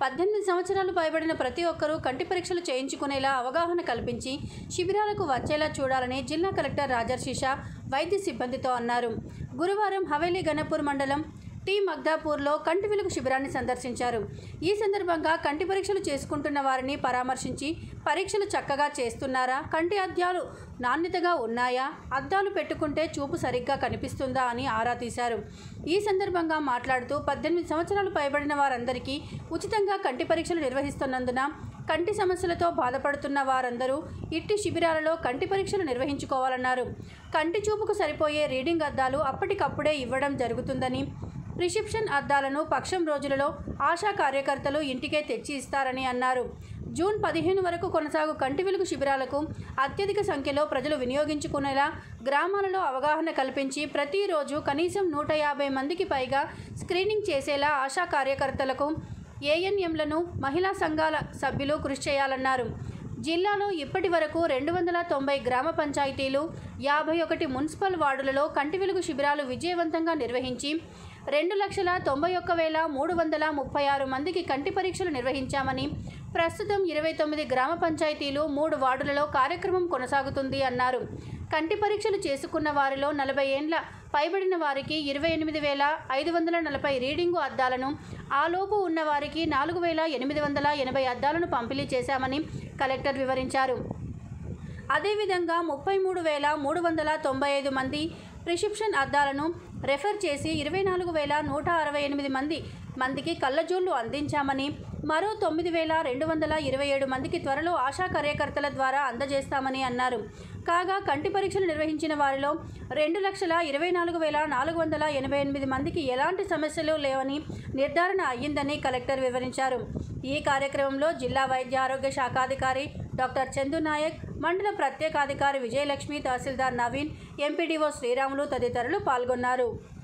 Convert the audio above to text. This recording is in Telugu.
పద్దెనిమిది సంవత్సరాలు పైబడిన ప్రతి ఒక్కరూ కంటి పరీక్షలు చేయించుకునేలా అవగాహన కల్పించి శిబిరాలకు వచ్చేలా చూడాలని జిల్లా కలెక్టర్ రాజర్షిషా వైద్య సిబ్బందితో అన్నారు గురువారం హవేలీ గణపూర్ మండలం టీ మగ్దాపూర్లో కంటి వెలుగు శిబిరాన్ని సందర్శించారు ఈ సందర్భంగా కంటి పరీక్షలు చేసుకుంటున్న వారిని పరామర్శించి పరీక్షలు చక్కగా చేస్తున్నారా కంటి అద్దాలు నాణ్యతగా ఉన్నాయా అద్దాలు పెట్టుకుంటే చూపు సరిగ్గా కనిపిస్తుందా అని ఆరా తీశారు ఈ సందర్భంగా మాట్లాడుతూ పద్దెనిమిది సంవత్సరాలు పైబడిన వారందరికీ ఉచితంగా కంటి పరీక్షలు నిర్వహిస్తున్నందున కంటి సమస్యలతో బాధపడుతున్న వారందరూ ఇట్టి శిబిరాలలో కంటి పరీక్షలు నిర్వహించుకోవాలన్నారు కంటి చూపుకు సరిపోయే రీడింగ్ అద్దాలు అప్పటికప్పుడే ఇవ్వడం జరుగుతుందని రిసెప్షన్ అద్దాలను పక్షం రోజులలో ఆశా కార్యకర్తలు ఇంటికే తెచ్చి ఇస్తారని అన్నారు జూన్ పదిహేను వరకు కొనసాగు కంటి వెలుగు శిబిరాలకు అత్యధిక సంఖ్యలో ప్రజలు వినియోగించుకునేలా గ్రామాలలో అవగాహన కల్పించి ప్రతిరోజు కనీసం నూట యాభై మందికి పైగా స్క్రీనింగ్ చేసేలా ఆశా కార్యకర్తలకు ఏఎన్ఎంలను మహిళా సంఘాల సభ్యులు కృషి చేయాలన్నారు జిల్లాలో ఇప్పటి వరకు రెండు వందల తొంభై గ్రామ పంచాయతీలు యాభై ఒకటి మున్సిపల్ వార్డులలో కంటి వెలుగు శిబిరాలు విజయవంతంగా నిర్వహించి రెండు లక్షల తొంభై ఒక్క వేల మూడు వందల ముప్పై ఆరు మందికి కంటి పరీక్షలు నిర్వహించామని ప్రస్తుతం ఇరవై తొమ్మిది గ్రామ పంచాయతీలు మూడు వార్డులలో కార్యక్రమం కొనసాగుతుంది అన్నారు కంటి పరీక్షలు చేసుకున్న వారిలో నలభై ఏండ్ల పైబడిన వారికి ఇరవై ఎనిమిది వేల ఐదు వందల నలభై రీడింగు అద్దాలను ఆలోపు ఉన్న వారికి నాలుగు వేల ఎనిమిది వందల ఎనభై అద్దాలను పంపిణీ చేశామని కలెక్టర్ వివరించారు అదేవిధంగా ముప్పై మూడు వేల మూడు వందల తొంభై ఐదు మంది ప్రిస్క్రిప్షన్ అద్దాలను రెఫర్ చేసి ఇరవై నాలుగు వేల నూట అరవై ఎనిమిది మంది మందికి కళ్ళజోళ్లు అందించామని మరో తొమ్మిది వేల రెండు వందల ఇరవై ఏడు మందికి త్వరలో ఆశా కార్యకర్తల ద్వారా అందజేస్తామని అన్నారు కాగా కంటి పరీక్షలు నిర్వహించిన వారిలో రెండు లక్షల ఇరవై నాలుగు వేల నాలుగు వందల ఎనభై ఎనిమిది మందికి ఎలాంటి సమస్యలు లేవని నిర్ధారణ అయ్యిందని కలెక్టర్ వివరించారు ఈ కార్యక్రమంలో జిల్లా వైద్య ఆరోగ్య శాఖాధికారి డాక్టర్ చందు నాయక్ మండల ప్రత్యేకాధికారి విజయలక్ష్మి తహసీల్దార్ నవీన్ ఎంపీడీఓ శ్రీరాములు తదితరులు పాల్గొన్నారు